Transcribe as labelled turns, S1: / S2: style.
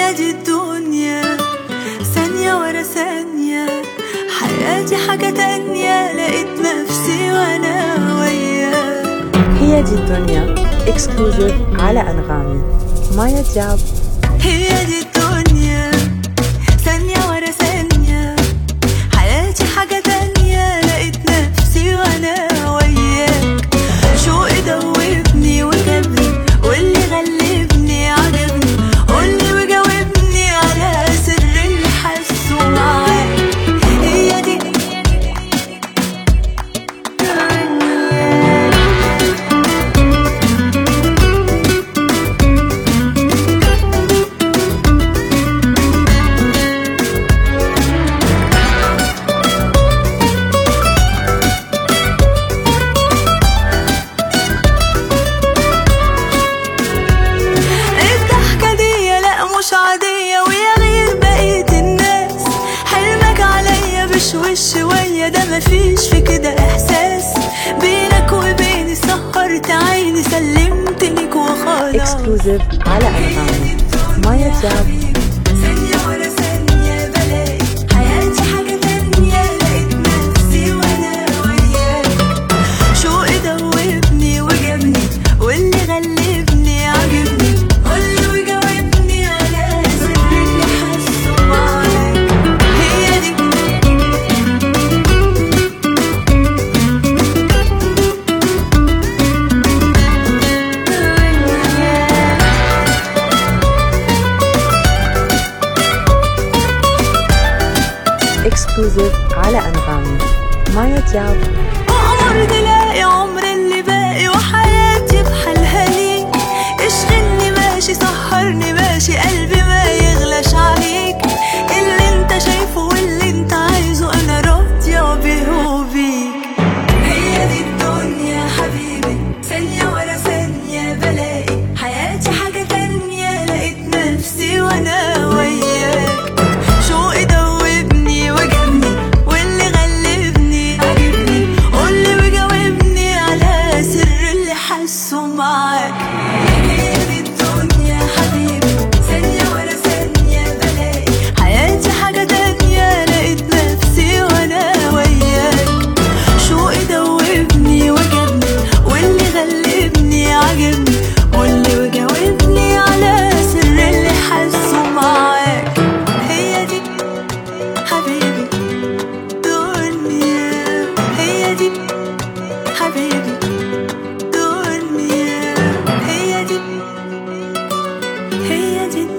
S1: هي دي الدنيا ثانية ورا ثانية حياتي حاجة تانية لقيت نفسي وانا وياك
S2: هي دي الدنيا اكسكلوزيف على انغامي مايا دياب
S1: هي دي الدنيا ثانية ورا ثانية حياتي حاجة تانية لقيت نفسي وانا وياك شوقي دوبني وجابني واللي غلبني عجبني قولي وجاوبني على سر اللي حاسه معاك هي دي الضحكة دي لا مش عادية ويا غير بقية الناس حلمك عليا بشوش شوية ده مفيش في كده إحساس بينك وبيني سهرت عيني سلمت ليك وخلاص
S2: اكسكلوزيف على انغامي مايا دياب
S1: ثانية ورا ثانية بلاقي حياتي حاجة تانية لقيت نفسي وأنا وياك شوقي دوبني وجابني واللي غلبني عجبني قولي وجاوبني على سر اللي حاسه معاك هي دي
S2: اكسكلوزيف على انغامي مايا دياب
S1: أقمر تلاقي عمر اللي باقي وحياتي بحالها ليك اشغلني ماشي سهرني ماشي قلبي ما يغلاش عليك اللي انت شايفه واللي انت عايزه انا راضية بيه وبيك هي دي الدنيا حبيبي ثانية ورا ثانية بلاقي حياتي حاجة تانية لقيت نفسي وانا وياك شوقي دوبني وجابني واللي غلبني عجبني قولي وجاوبني على سر اللي حاسه معاك هي دي الدنيا حبيبي ثانية ورا ثانية بلاقي حياتي حاجة تانية لقيت نفسي وانا وياك شوقي دوبني وجابني واللي غلبني عجبني قولي وجاوبني على سر اللي حاسه معاك هي دي حبيبي دنيا هي دي حبيبي دنيا هي دي هي دي